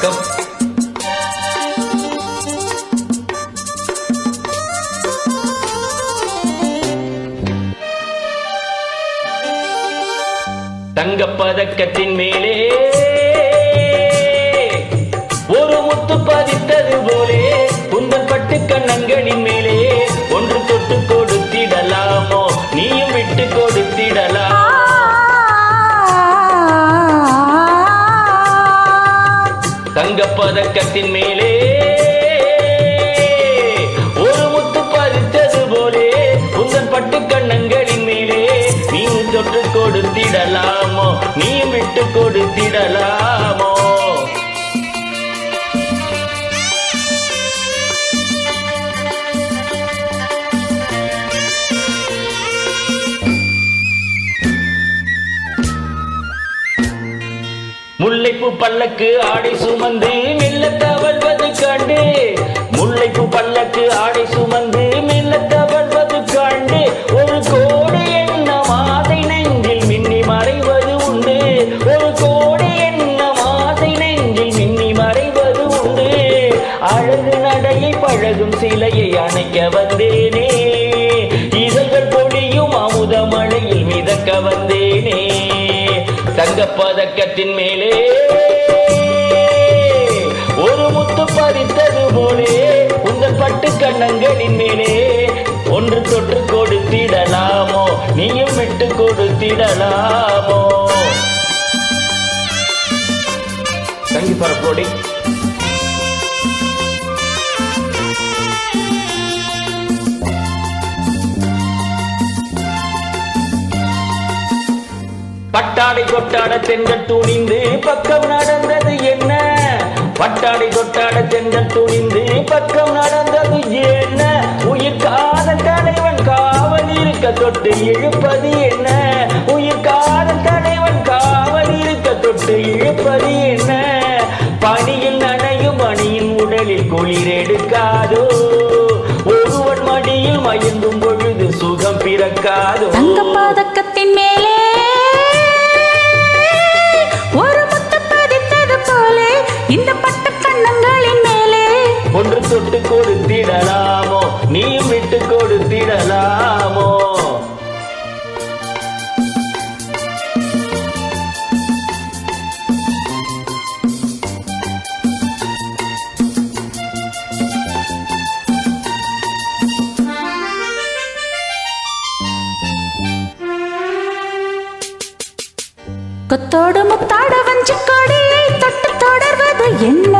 வணக்கம் தங்கப் பதக்கத்தின் மேலே ஒரு முத்து பதித்தது போலே குந்தன் பட்டு கண்ணங்களின் மேலே ஒன்று தொட்டு கொடுத்திடலாமோ நீயும் விட்டு கொடுத்திடலாம் தங்கப் பதக்கத்தின் மேலே ஒரு முத்து பதித்தது போலே உந்தன் பட்டு கண்ணங்களின் மேலே நீ தொட்டு கொடுத்திடலாமோ நீ விட்டு கொடுத்திடலாமோ முல்லைப்பூ பல்லக்கு ஆடை சுமந்து மெல்ல தவழ்வது கண்டு முல்லைப்பூ பல்லக்கு ஆடை சுமந்து மெல்ல தவழ்வது கண்டு ஒரு கோடி எண்ண மாதை நெஞ்சில் மின்னி மறைவது உண்டு ஒரு கோடி எண்ண மாதை நெஞ்சில் மின்னி மறைவது உண்டு அழகு நடையை பழகும் சிலையை அணைக்க வந்தேனே இதழ்கள் பொழியும் அமுத மழையில் மிதக்க வந்தேனே தங்கப் பதக்கத்தின் மேலே ஒரு முத்து பறித்தது போலே உங்கள் பட்டு கண்ணங்களின் மேலே ஒன்று தொட்டு கொடுத்திடலாமோ நீயும் விட்டு கொடுத்திடலாமோ தேங்க்யூ ஃபார் அப்லோடிங் பட்டாடை கொட்டாட தென்றல் துணிந்து பக்கம் நடந்தது என்ன பட்டாடை கொட்டாட தென்றல் துணிந்து பக்கம் நடந்தது என்ன உயிர் காதல் தலைவன் காவல் இருக்க தொட்டு இழுப்பது என்ன உயிர் காதல் தலைவன் காவல் இருக்க தொட்டு இழுப்பது என்ன பனியில் நனையும் மணியின் உடலில் குளிர் எடுக்காதோ ஒருவன் மடியில் மயங்கும் பொழுது சுகம் பிறக்காதோ தங்கப் பதக்கத்தின் மேலே ஒரு முத்து பதித்தது போலே இந்த பட்டு கண்ணங்களின் மேலே ஒன்று தொட்டு கொடுத்திடலாமோ நீயும் விட்டு கொடுத்திடலாமோ கொத்தோடு முத்தாட வஞ்சி கொடியை தொட்டு தொடர்வது என்ன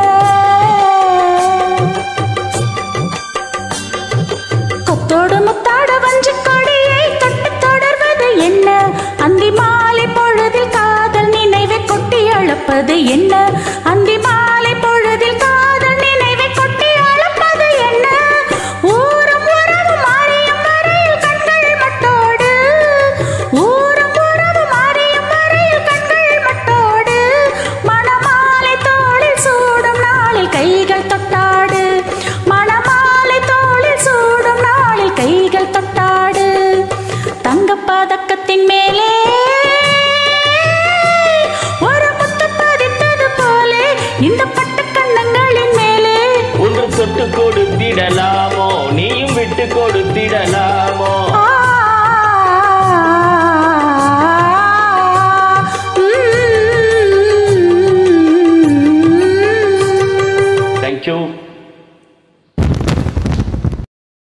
கொத்தோடு முத்தாட வஞ்சி கொடியை தொட்டு தொடர்வது என்ன அந்தி மாலை பொழுதில் காதல் நினைவை கொட்டி அழப்பது என்ன அந்தி மாலை பொழுதில் காதல் நினைவை கொட்டி அழப்பது என்ன ஊரும் உறவு மாறியும் வரையில் கண்கள் மட்டோடு ஊரும் உறவு மாறியும் வரையில் கண்கள் மட்டோடு மணமாலை தோளில் சூடும் நாளில் கைகள் தொட்டாடு மணமாலை தோளில் சூடும் நாளில் கைகள் தொட்டாடு தங்கப் பதக்கத்தின் மேலே ஒரு முத்து பதித்தது போலே இந்த பட்டு கண்ணங்களின் மேலே ஒன்று தொட்டு கொடுத்திடலாமோ நீயும் விட்டு கொடுத்திடலாமோ ஆ, தேங்க்யூ